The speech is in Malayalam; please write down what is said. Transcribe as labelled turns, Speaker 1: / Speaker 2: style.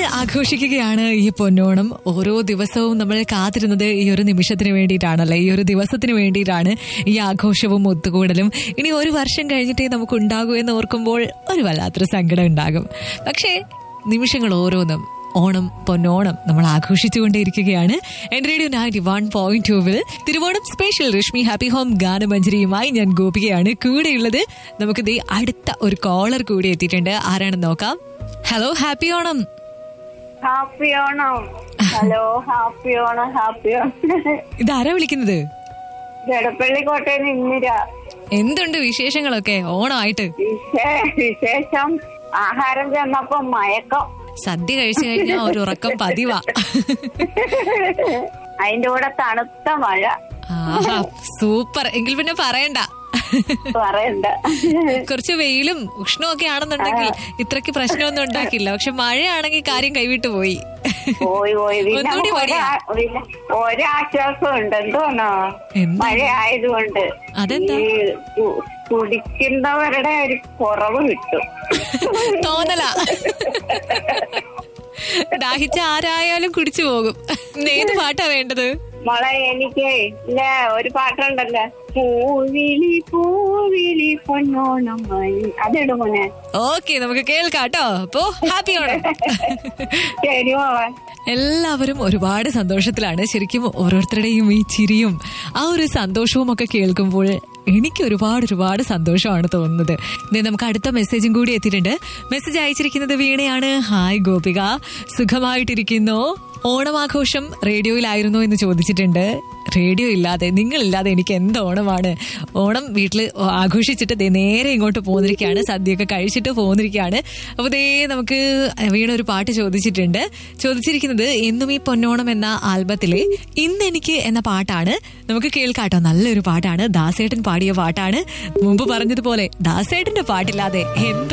Speaker 1: ആഘോഷിക്കുകയാണ് ഈ പൊന്നോണം ഓരോ ദിവസവും നമ്മൾ കാത്തിരുന്നത് ഈ ഒരു നിമിഷത്തിന് വേണ്ടിയിട്ടാണല്ലേ ഈ ഒരു ദിവസത്തിന് വേണ്ടിയിട്ടാണ് ഈ ആഘോഷവും ഒത്തുകൂടലും ഇനി ഒരു വർഷം കഴിഞ്ഞിട്ടേ നമുക്ക് ഉണ്ടാകൂ എന്ന് ഓർക്കുമ്പോൾ ഒരു വല്ലാത്തൊരു സങ്കടം ഉണ്ടാകും പക്ഷേ നിമിഷങ്ങൾ ഓരോന്നും ഓണം പൊന്നോണം നമ്മൾ ആഘോഷിച്ചുകൊണ്ടേയിരിക്കുകയാണ് N radio ninety one point ടൂവിൽ Thiruvonam special Rashmi happy home ഗാനമഞ്ജരിയുമായി ഞാൻ ഗോപികയാണ് കൂടെയുള്ളത് നമുക്ക് ദേ അടുത്ത ഒരു കോളർ കൂടി എത്തിയിട്ടുണ്ട് ആരാണെന്ന് നോക്കാം hello happy Onam
Speaker 2: happy Onam hello happy Onam happy Onam
Speaker 1: ഇതാരാ വിളിക്കുന്നത്
Speaker 2: ജടപ്പള്ളി കോട്ടയിൽ ഇന്ദിര
Speaker 1: എന്തുണ്ട് വിശേഷങ്ങളൊക്കെ ഓണമായിട്ട്
Speaker 2: വിശേ- വിശേഷം ആഹാരം ചെന്നപ്പോ മയക്കം
Speaker 1: സദ്യ കഴിച്ചു കഴിഞ്ഞാൽ ഒരു ഉറക്കം പതിവാ
Speaker 2: അതിന്റെ കൂടെ തണുത്ത മഴ
Speaker 1: ആഹാ സൂപ്പർ എങ്കിൽ പിന്നെ പറയണ്ട
Speaker 2: പറയണ്ട
Speaker 1: കുറച്ച് വെയിലും ഉഷ്ണവും ഒക്കെ ആണെന്നുണ്ടെങ്കിൽ ഇത്രക്ക് പ്രശ്നമൊന്നും ഉണ്ടാക്കില്ല പക്ഷെ മഴയാണെങ്കിൽ കാര്യം കൈവിട്ടു പോയി
Speaker 2: പോയി പോയി പിന്നെ
Speaker 1: ഒന്നുകൂടി
Speaker 2: നമുക്ക്
Speaker 1: മടിയാ.
Speaker 2: ഒരാ- പിന്നെ ഒരാശ്വാസം ഉണ്ട് എന്തോന്നോ
Speaker 1: എന്താ?
Speaker 2: മഴ ആയതുകൊണ്ട്
Speaker 1: അതെന്താ?
Speaker 2: ഈ കു- കുടിക്കുന്നവരുടെ ഒരു കുറവ് കിട്ടും
Speaker 1: തോന്നല ദാഹിച്ച ആരായാലും കുടിച്ചു പോകും ഇന്ന് ഏത് പാട്ടാ വേണ്ടത്
Speaker 2: മോളെ എനിക്ക് ഇല്ല ഒരു പാട്ടുണ്ടല്ലോ പൂവിളി പൂവിളി പൊന്നോണം മണി അതിടും മോനെ
Speaker 1: ഓക്കെ നമുക്ക് കേൾക്കാം കേട്ടോ അപ്പോ ഹാപ്പി ഓണം
Speaker 2: ശരി മോളെ
Speaker 1: എല്ലാവരും ഒരുപാട് സന്തോഷത്തിലാണ് ശരിക്കും ഓരോരുത്തരുടെയും ഈ ചിരിയും ആ ഒരു സന്തോഷവും ഒക്കെ കേൾക്കുമ്പോൾ എനിക്ക് ഒരുപാട് ഒരുപാട് സന്തോഷമാണ് തോന്നുന്നത് ദേ നമുക്ക് അടുത്ത മെസ്സേജും കൂടി എത്തിയിട്ടുണ്ട് മെസ്സേജ് അയച്ചിരിക്കുന്നത് വീണയാണ് ഹായ് ഗോപിക സുഖമായിട്ടിരിക്കുന്നു ഓണമാഘോഷം റേഡിയോയിലായിരുന്നു എന്ന് ചോദിച്ചിട്ടുണ്ട് റേഡിയോ ഇല്ലാതെ നിങ്ങളില്ലാതെ എനിക്ക് എന്ത് ഓണമാണ് ഓണം വീട്ടിൽ ആഘോഷിച്ചിട്ട് ദേ നേരെ ഇങ്ങോട്ട് പോന്നിരിക്കുകയാണ് സദ്യയൊക്കെ കഴിച്ചിട്ട് പോന്നിരിക്കുകയാണ് അപ്പോൾ ദേ നമുക്ക് വീണ ഒരു പാട്ട് ചോദിച്ചിട്ടുണ്ട് ചോദിച്ചിരിക്കുന്നത് എന്നും ഈ പൊന്നോണം എന്ന ആൽബത്തിലെ ഇന്ന് എനിക്ക് എന്ന പാട്ടാണ് നമുക്ക് കേൾക്കാട്ടോ നല്ലൊരു പാട്ടാണ് ദാസേട്ടൻ പാടിയ പാട്ടാണ് മുമ്പ് പറഞ്ഞതുപോലെ ദാസേട്ടന്റെ പാട്ടില്ലാതെ എന്ത്